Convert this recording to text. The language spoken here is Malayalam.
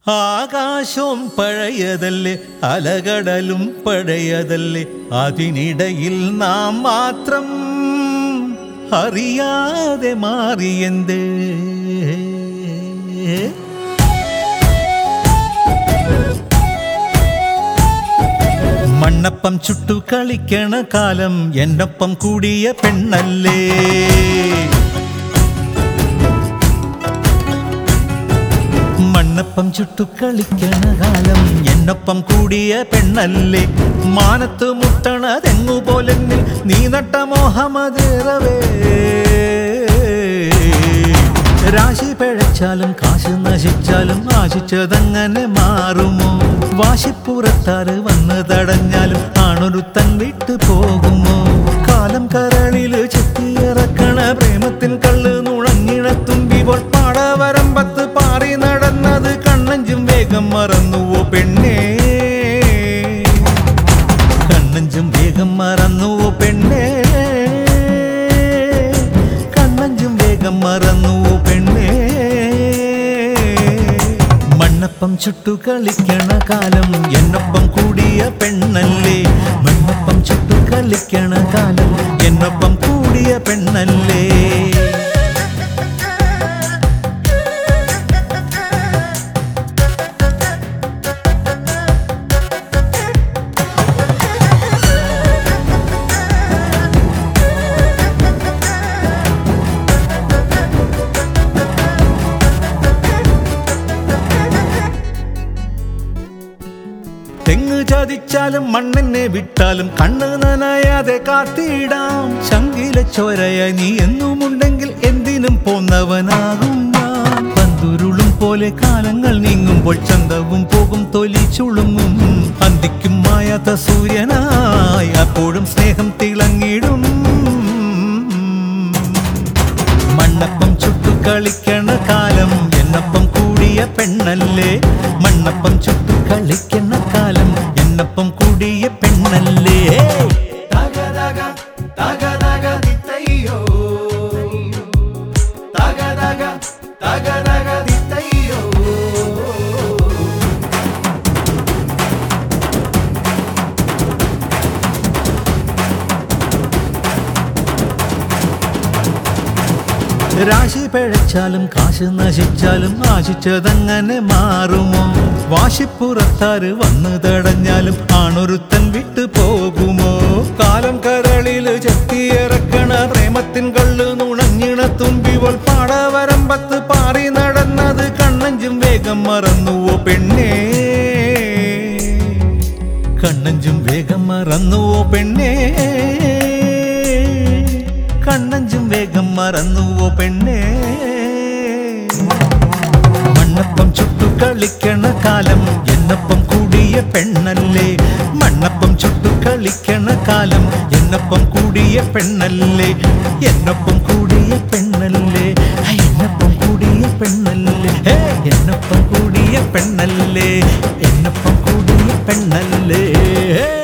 ആകാശവും പഴയതല്ലേ അലകടലും പഴയതല്ലേ അതിനിടയിൽ നാം മാത്രം അറിയാതെ മാറിയെന്തേ മണ്ണപ്പം ചുട്ടു കളിക്കണ കാലം എന്നൊപ്പം കൂടിയ പെണ്ണല്ലേ മണ്ണപ്പം ചുട്ടു കളിക്കണ കാലം എന്നൊപ്പം കൂടിയ പെണ്ണല്ലേ മാനത്ത് മുട്ടണതെങ്ങു പോലെന്നിൽ നീ നട്ട മോഹമതേറവേ രാശി പിഴച്ചാലും കാശ് നശിച്ചാലും ആശിച്ചതങ്ങനെ മാറുമോ വാശിപ്പുറത്താറ് വന്ന് തടഞ്ഞാലും ആണൊരുത്തൻ വിട്ടു പോകുമോ കാലം കരളില് ചെത്തിയിറക്കണ പ്രേമത്തിൻ കള്ള് നുഴങ്ങിണ തുമ്പിപ്പോൾ പാടവരമ്പത്ത് പാറി നടന്നത് കണ്ണഞ്ചും വേഗം മറന്നുവോ പെണ്ണേ കണ്ണഞ്ചും വേഗം മറന്നുവോ പെണ്ണേ കണ്ണഞ്ചും വേഗം മറന്നുവോ പെണ്ണേ മണ്ണപ്പം ചുട്ടു കളിക്കണ കാലം എന്നൊപ്പം കൂടിയ പെണ്ണല്ലേ മണ്ണപ്പം ചുട്ടു കളിക്കണ കാലം എന്നൊപ്പം കൂടിയ പെണ്ണല്ലേ തെങ്ങ് ചതിച്ചാലും മണ്ണെന്നെ വിട്ടാലും കണ്ണ് നനയാതെ കാത്തിടാം ശങ്കില ചോരയായി നീ എന്നുമുണ്ടെങ്കിൽ എന്തിനും പോന്നവനാകും ഞാൻ പന്തുരുളും പോലെ കാലങ്ങൾ നീങ്ങുമ്പോൾ ചന്തവും പോകും തൊലി ചുളുങ്ങും അന്തിക്കും മായാത്ത സൂര്യനായി അപ്പോഴും സ്നേഹം തിളങ്ങിടും മണ്ണപ്പം ചുട്ടു കളിക്കണ കാലം എന്നപ്പം കൂടിയ പെണ്ണല്ലേ മണ്ണപ്പം ചുട്ടു കളിക്കണ കാലം എന്നപ്പം കൂടിയ പെണ്ണല്ലേ രാശി പിഴച്ചാലും കാശ് നശിച്ചാലും ആശിച്ചതങ്ങനെ മാറുമോ വാശിപ്പുറത്താറ് വന്നു തടഞ്ഞാലും ആണൊരുത്തൻ വിട്ടു പോകുമോ കാലം കരളില് ചെത്തിയിറക്കണ പ്രേമത്തിൻ കള്ളു നുണഞ്ഞിണ തുമ്പിവൾ പാടവരമ്പത്ത് പാറി നടന്നത് കണ്ണഞ്ചും വേഗം മറന്നുവോ പെണ്ണേ കണ്ണഞ്ചും വേഗം മറന്നുവോ പെണ്ണേ കണ്ണഞ്ചും വേഗം മറന്നുവോ പെണ്ണേ മണ്ണപ്പം ചുട്ടു കളിക്കണ കാലം എന്നൊപ്പം കൂടിയ പെണ്ണല്ലേ മണ്ണപ്പം ചുട്ടു കളിക്കണ കാലം എന്നൊപ്പം കൂടിയ പെണ്ണല്ലേ എന്നൊപ്പം കൂടിയ പെണ്ണല്ലേ ഹൈ, എന്നൊപ്പം കൂടിയ പെണ്ണല്ലേ ഹേ, എന്നൊപ്പം കൂടിയ പെണ്ണല്ലേ എന്നൊപ്പം കൂടിയ പെണ്ണല്ലേ ഹേ